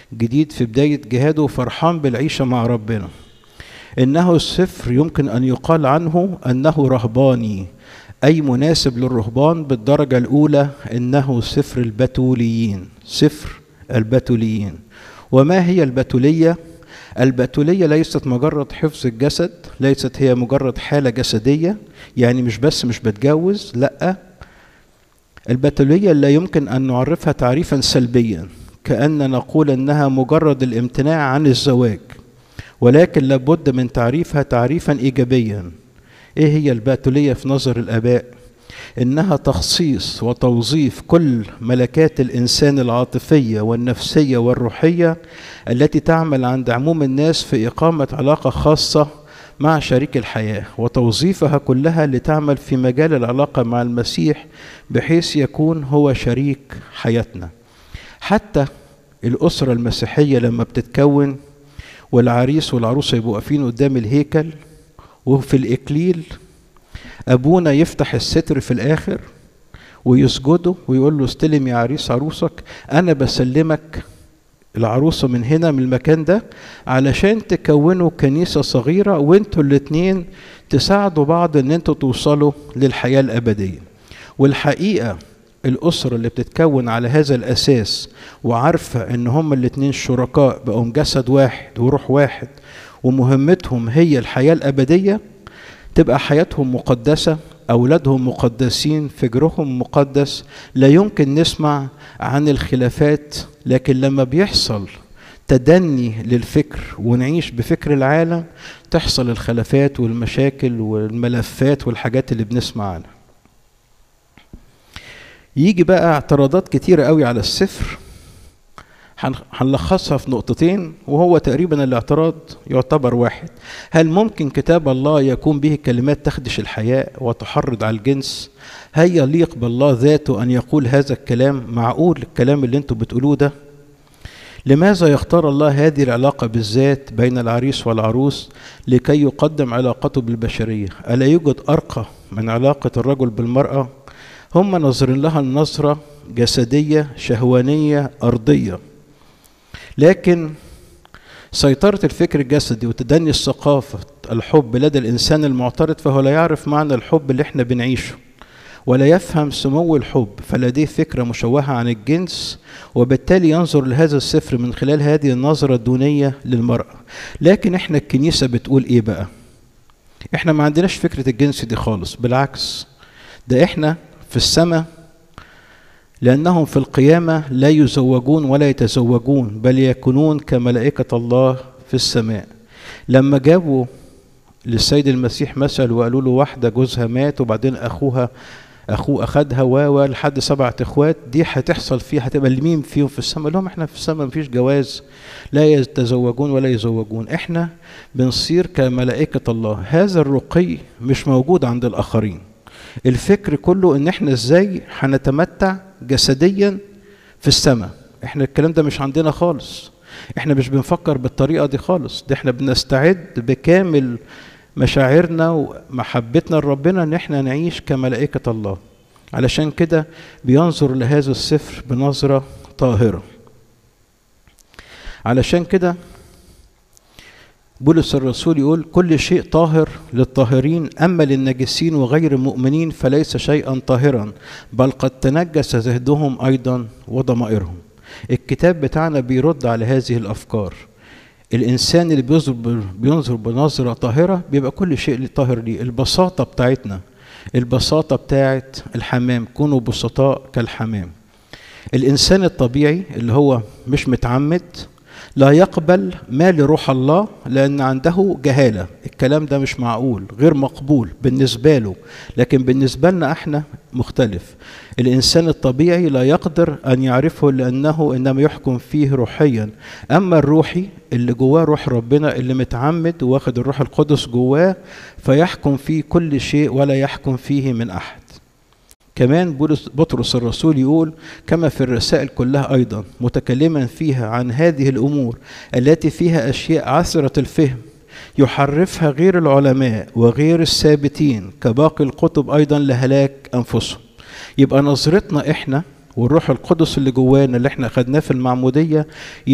جديد في بداية جهاده وفرحان بالعيشة مع ربنا إنه السفر يمكن أن يقال عنه أنه رهباني أي مناسب للرهبان بالدرجة الأولى إنه سفر البتوليين سفر البتوليين وما هي البتولية؟ البتولية ليست مجرد حفظ الجسد ليست هي مجرد حالة جسدية يعني مش بس مش بتجوز لأ البتولية لا يمكن أن نعرفها تعريفا سلبيا كأن نقول أنها مجرد الامتناع عن الزواج ولكن لابد من تعريفها تعريفا إيجابيا إيه هي البتولية في نظر الآباء؟ إنها تخصيص وتوظيف كل ملكات الإنسان العاطفية والنفسية والروحية التي تعمل عند عموم الناس في إقامة علاقة خاصة مع شريك الحياة وتوظيفها كلها لتعمل في مجال العلاقة مع المسيح بحيث يكون هو شريك حياتنا حتى الأسرة المسيحية لما بتتكون والعريس والعروسة يبقوا واقفين قدام الهيكل وفي الإكليل أبونا يفتح الستر في الآخر ويسجدوا ويقول له استلم يا عريس عروسك أنا بسلمك العروسة من هنا من المكان ده علشان تكونوا كنيسة صغيرة وانتوا الاتنين تساعدوا بعض ان انتوا توصلوا للحياة الأبدية والحقيقة الأسرة اللي بتتكون على هذا الأساس وعارفة إن هما الاتنين شركاء بقوا جسد واحد وروح واحد ومهمتهم هي الحياة الأبدية تبقى حياتهم مقدسة أولادهم مقدسين فجرهم مقدس لا يمكن نسمع عن الخلافات لكن لما بيحصل تدني للفكر ونعيش بفكر العالم تحصل الخلافات والمشاكل والملفات والحاجات اللي بنسمع عنها يجي بقى اعتراضات كتيرة قوي على السفر هنلخصها في نقطتين وهو تقريبا الاعتراض يعتبر واحد هل ممكن كتاب الله يكون به كلمات تخدش الحياة وتحرض على الجنس هل يليق بالله ذاته أن يقول هذا الكلام معقول الكلام اللي انتم بتقولوه ده لماذا يختار الله هذه العلاقة بالذات بين العريس والعروس لكي يقدم علاقته بالبشرية ألا يوجد أرقى من علاقة الرجل بالمرأة هم نظرين لها النظرة جسدية شهوانية أرضية لكن سيطرة الفكر الجسدي وتدني الثقافة الحب لدى الإنسان المعترض فهو لا يعرف معنى الحب اللي احنا بنعيشه ولا يفهم سمو الحب فلديه فكرة مشوهة عن الجنس وبالتالي ينظر لهذا السفر من خلال هذه النظرة الدونية للمرأة لكن احنا الكنيسة بتقول ايه بقى احنا ما عندناش فكرة الجنس دي خالص بالعكس ده احنا في السماء لأنهم في القيامة لا يزوجون ولا يتزوجون بل يكونون كملائكة الله في السماء لما جابوا للسيد المسيح مثل وقالوا له واحدة جوزها مات وبعدين أخوها أخوه أخدها و لحد سبعة إخوات دي هتحصل فيها هتبقى لمين فيهم في السماء لهم إحنا في السماء مفيش جواز لا يتزوجون ولا يزوجون إحنا بنصير كملائكة الله هذا الرقي مش موجود عند الآخرين الفكر كله ان احنا ازاي هنتمتع جسديا في السماء احنا الكلام ده مش عندنا خالص احنا مش بنفكر بالطريقه دي خالص ده احنا بنستعد بكامل مشاعرنا ومحبتنا لربنا ان احنا نعيش كملائكه الله علشان كده بينظر لهذا السفر بنظره طاهره علشان كده بولس الرسول يقول كل شيء طاهر للطاهرين أما للنجسين وغير المؤمنين فليس شيئا طاهرا بل قد تنجس ذهنهم أيضا وضمائرهم الكتاب بتاعنا بيرد على هذه الأفكار الإنسان اللي بينظر بينظر بنظرة طاهرة بيبقى كل شيء طاهر ليه البساطة بتاعتنا البساطة بتاعت الحمام كونوا بسطاء كالحمام الإنسان الطبيعي اللي هو مش متعمد لا يقبل ما لروح الله لأن عنده جهالة الكلام ده مش معقول غير مقبول بالنسبة له لكن بالنسبة لنا احنا مختلف الإنسان الطبيعي لا يقدر أن يعرفه لأنه إنما يحكم فيه روحيا أما الروحي اللي جواه روح ربنا اللي متعمد واخد الروح القدس جواه فيحكم فيه كل شيء ولا يحكم فيه من أحد كمان بطرس الرسول يقول كما في الرسائل كلها ايضا متكلما فيها عن هذه الامور التي فيها اشياء عسره الفهم يحرفها غير العلماء وغير الثابتين كباقي الكتب ايضا لهلاك انفسهم يبقى نظرتنا احنا والروح القدس اللي جوانا اللي احنا اخدناه في المعموديه